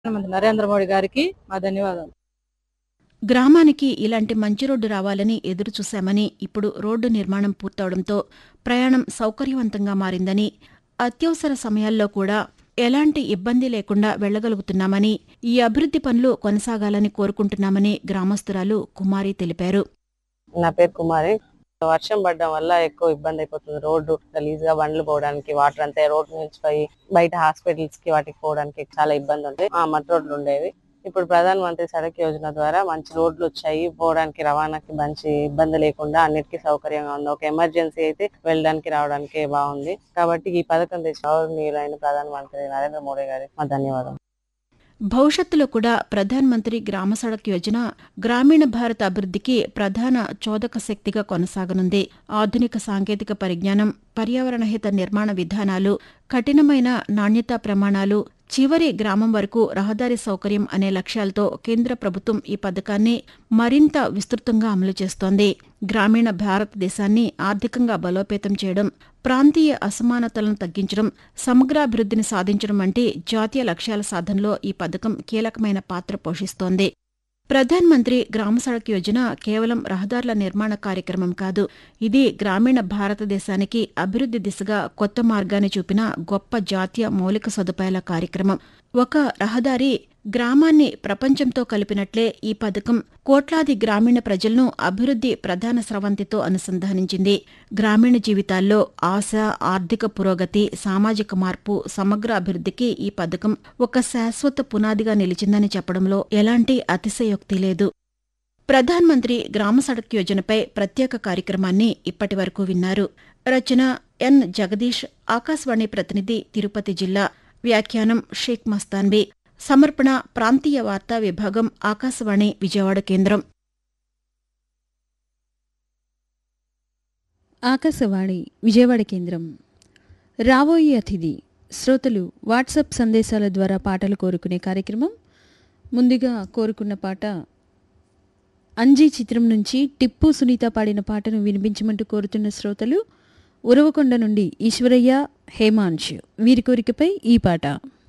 ప్రధానమంత్రి నరేంద్ర మోడీ గారికి మా ధన్యవాదాలు గ్రామానికి ఇలాంటి మంచి రోడ్డు రావాలని ఎదురు చూశామని ఇప్పుడు రోడ్డు నిర్మాణం పూర్తవడంతో ప్రయాణం సౌకర్యవంతంగా మారిందని అత్యవసర సమయాల్లో కూడా ఎలాంటి ఇబ్బంది లేకుండా వెళ్లగలుగుతున్నామని ఈ అభివృద్ధి పనులు కొనసాగాలని కోరుకుంటున్నామని గ్రామస్తురాలు కుమారి తెలిపారు నా పేరు కుమారి వర్షం పడడం వల్ల ఎక్కువ ఇబ్బంది అయిపోతుంది రోడ్డు గలీజ్ గా బండ్లు పోవడానికి వాటర్ అంతా రోడ్డు నిలిచిపోయి బయట హాస్పిటల్స్ కి వాటికి పోవడానికి చాలా ఇబ్బంది ఉంది ఆ మట్టి రోడ్లు ఉండేవి ఇప్పుడు ప్రధాన మంత్రి సడక్ యోజన ద్వారా మంచి రోడ్లు వచ్చాయి పోవడానికి రవాణాకి మంచి ఇబ్బంది లేకుండా అన్నిటికీ సౌకర్యంగా ఉంది ఒక ఎమర్జెన్సీ అయితే వెళ్ళడానికి రావడానికి బాగుంది కాబట్టి ఈ పథకం తెచ్చిన గౌరవనీయులైన ప్రధానమంత్రి నరేంద్ర మోడీ గారికి మా ధన్యవాదాలు భవిష్యత్తులో కూడా ప్రధాన్ మంత్రి గ్రామ సడక్ యోజన గ్రామీణ భారత అభివృద్ధికి ప్రధాన చోదక శక్తిగా కొనసాగనుంది ఆధునిక సాంకేతిక పరిజ్ఞానం పర్యావరణహిత నిర్మాణ విధానాలు కఠినమైన నాణ్యతా ప్రమాణాలు చివరి గ్రామం వరకు రహదారి సౌకర్యం అనే లక్ష్యాలతో కేంద్ర ప్రభుత్వం ఈ పథకాన్ని మరింత విస్తృతంగా అమలు చేస్తోంది గ్రామీణ భారతదేశాన్ని ఆర్థికంగా బలోపేతం చేయడం ప్రాంతీయ అసమానతలను తగ్గించడం సమగ్రాభివృద్ధిని సాధించడం వంటి జాతీయ లక్ష్యాల సాధనలో ఈ పథకం కీలకమైన పాత్ర పోషిస్తోంది ప్రధాన్ మంత్రి గ్రామ సడక్ యోజన కేవలం రహదారుల నిర్మాణ కార్యక్రమం కాదు ఇది గ్రామీణ భారతదేశానికి అభివృద్ధి దిశగా కొత్త మార్గాన్ని చూపిన గొప్ప జాతీయ మౌలిక సదుపాయాల కార్యక్రమం ఒక రహదారి గ్రామాన్ని ప్రపంచంతో కలిపినట్లే ఈ పథకం కోట్లాది గ్రామీణ ప్రజలను అభివృద్ధి ప్రధాన స్రవంతితో అనుసంధానించింది గ్రామీణ జీవితాల్లో ఆశ ఆర్థిక పురోగతి సామాజిక మార్పు సమగ్ర అభివృద్ధికి ఈ పథకం ఒక శాశ్వత పునాదిగా నిలిచిందని చెప్పడంలో ఎలాంటి అతిశయోక్తి లేదు ప్రధాన్ మంత్రి గ్రామ సడక్ యోజనపై ప్రత్యేక కార్యక్రమాన్ని ఇప్పటి వరకు విన్నారు రచన ఎన్ జగదీష్ ఆకాశవాణి ప్రతినిధి తిరుపతి జిల్లా వ్యాఖ్యానం షేక్ మస్తాన్బీ సమర్పణ ప్రాంతీయ వార్తా విభాగం ఆకాశవాణి విజయవాడ కేంద్రం ఆకాశవాణి విజయవాడ కేంద్రం రాబోయే అతిథి శ్రోతలు వాట్సాప్ సందేశాల ద్వారా పాటలు కోరుకునే కార్యక్రమం ముందుగా కోరుకున్న పాట అంజీ చిత్రం నుంచి టిప్పు సునీత పాడిన పాటను వినిపించమంటూ కోరుతున్న శ్రోతలు ఉరవకొండ నుండి ఈశ్వరయ్య హేమాంశ్ వీరి కోరికపై ఈ పాట